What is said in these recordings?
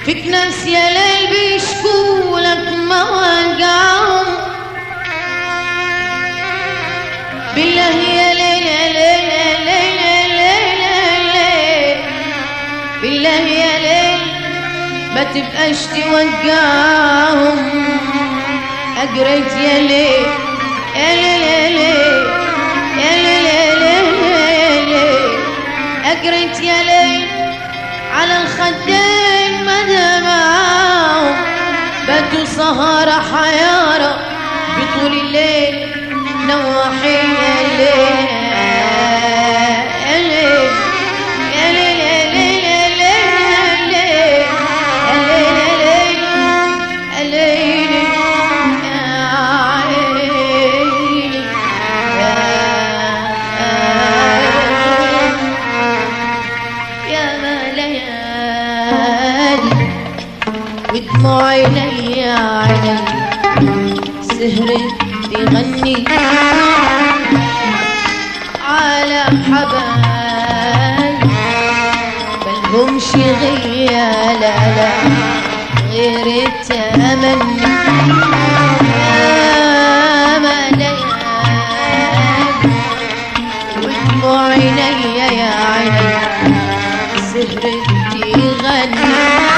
فيك ناس يا ليل بيشكوا لك ما وقعهم بالله يا ليل يا ليل يا ليل يا ليل يا ليل بالله يا ليل ما تبقاش توقعهم أجريت يا ليل يا ليل يا ليل يا ليل يا ليل يا ليل أجريت يا ليل على الخدين ما دمعهم بدوا سهرة حيارة بطول الليل نواحي الليل يا ليل يا ليل يا ليل يا ليل يا ليل يا ليل يا ليل يا عيني يا يا ما ليالي ودموع عيني عيني سهرت تغني على حبايب ملهمش غيا لا لا غير التمني يا ما ليالي ودموع عيني يا عيني سهرت تغني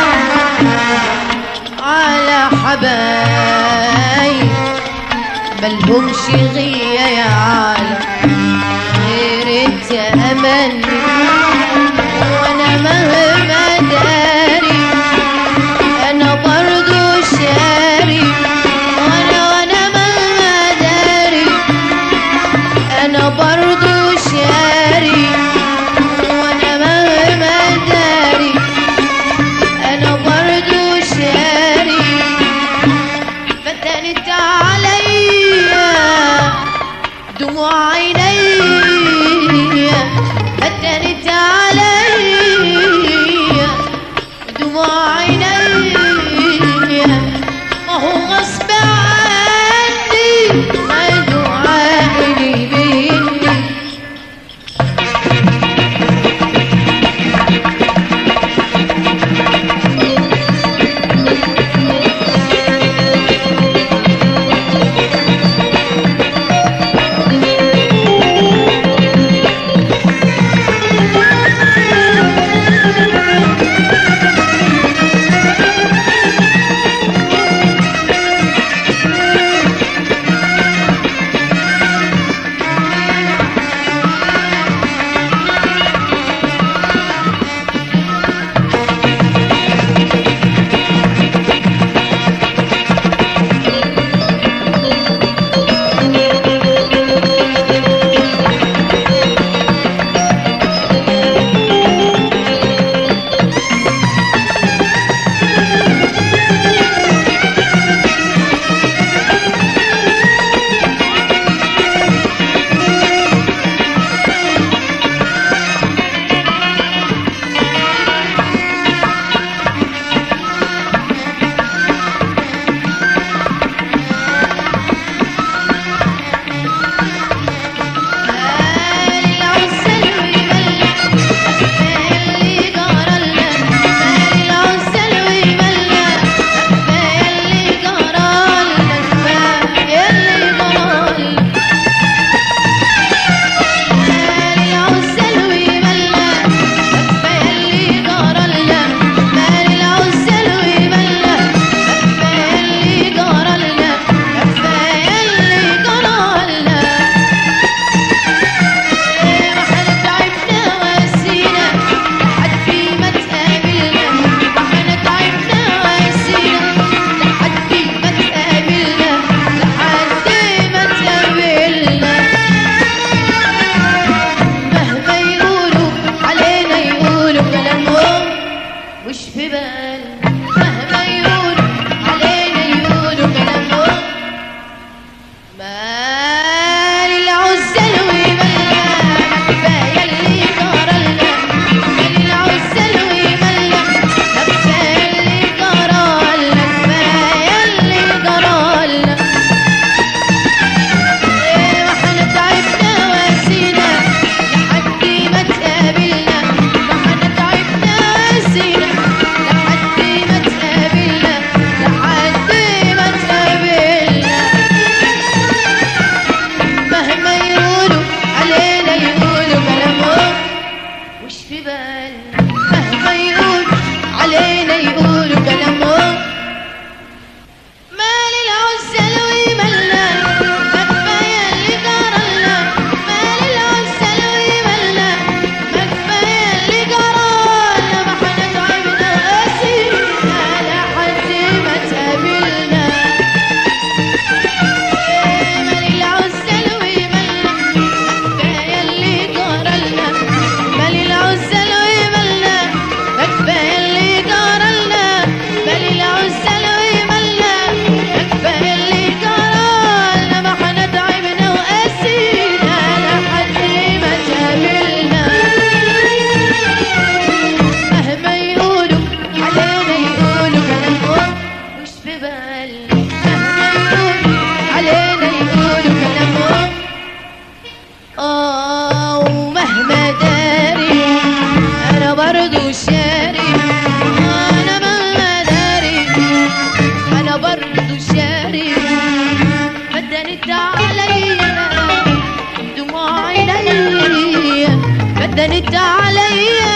على حبايب ملهمش غيا يا عالم غير التمني وانا مهما داري انا برضو شاري وانا وانا مهما داري انا برضو شاري وانا مهما داري انا برضو شاري فتنت عليا دموع عيني فتنت عليا دموع عيني ما هو غصب عني خدوا عقلي مني بال مهما يقول علينا يقولوا كلامهم مال العسل ويملى ما كفاية اللي جرالنا مال العسل ويملى ما كفاية اللي جرالنا ما احنا تعبنا وقاسينا لحد ما تقابلنا مال العسل ويملى ما كفاية اللي جرالنا مال العسل ويملى ما كفاية اللي جرالنا مال العسل ويملى ما كفاية اللي جرالنا ما احنا تعبنا وقاسينا لحد ما تقابلنا مهما يقولوا علينا يقولوا كلامهم مش في بالنا مهما يقولوا علينا يقولوا كلامهم آه ومهما داري أنا برضو شاري أنا مهما داري أنا برضو شاري بدنت عليا دموع عينيا بدنت عليا